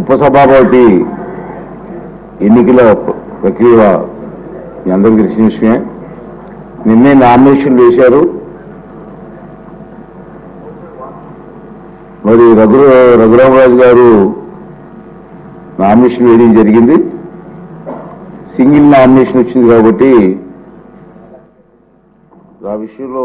ఉపసభాపతి ఎన్నికల ప్రక్రియ మీ అందరికీ తెలిసిన విషయమే నిన్నే నామినేషన్ వేశారు మరి రఘు రఘురామరాజు గారు నామినేషన్ వేయడం జరిగింది సింగిల్ నామినేషన్ వచ్చింది కాబట్టి ఆ విషయంలో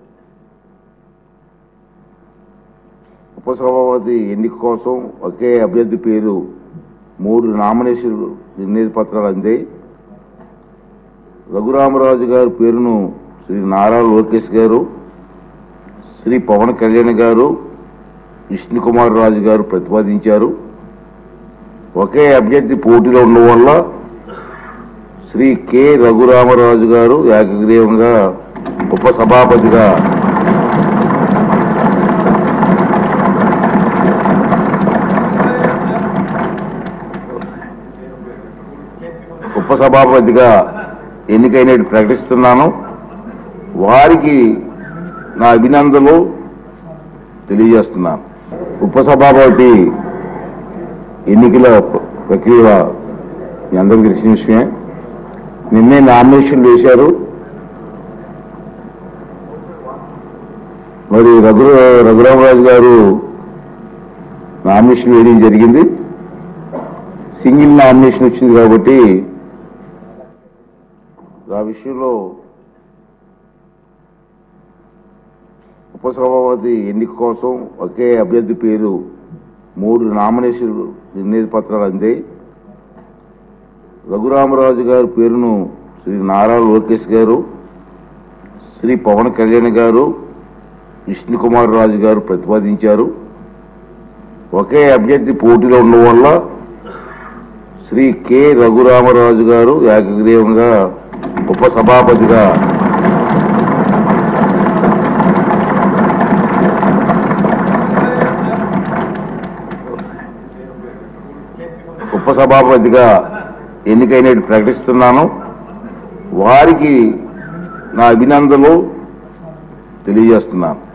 ఉపసభాపతి ఎన్నిక కోసం ఒకే అభ్యర్థి పేరు మూడు నామినేషన్ నిర్ణయ పత్రాలు అందాయి రఘురామరాజు గారి పేరును శ్రీ నారా లోకేష్ గారు శ్రీ పవన్ కళ్యాణ్ గారు విష్ణుకుమార్ రాజు గారు ప్రతిపాదించారు ఒకే అభ్యర్థి పోటీలో ఉండడం వల్ల శ్రీ కె రఘురామరాజు గారు ఏకగ్రీవంగా ఉపసభాపతిగా ఉపసభాపతిగా ఎన్నికైనట్టు ప్రకటిస్తున్నాను వారికి నా అభినందనలు తెలియజేస్తున్నాను ఉపసభాపతి ఎన్నికల ప్రక్రియ మీ అందరికీ తెలిసిన విషయమే నిన్నే నామినేషన్ వేశారు మరి రఘు రఘురామరాజు గారు నామినేషన్ వేయడం జరిగింది సింగిల్ నామినేషన్ వచ్చింది కాబట్టి ఆ విషయంలో ఉపసభాపతి ఎన్నిక కోసం ఒకే అభ్యర్థి పేరు మూడు నామినేషన్ నిర్ణయ పత్రాలు అందాయి రఘురామరాజు గారి పేరును శ్రీ నారా లోకేష్ గారు శ్రీ పవన్ కళ్యాణ్ గారు విష్ణుకుమార్ రాజు గారు ప్రతిపాదించారు ఒకే అభ్యర్థి పోటీలో ఉండడం వల్ల శ్రీ కె రఘురామరాజు గారు ఏకగ్రీవంగా ఉపసభాపతిగా ఉపసభాపతిగా ఎన్నికైనట్టు ప్రకటిస్తున్నాను వారికి నా అభినందనలు తెలియజేస్తున్నాను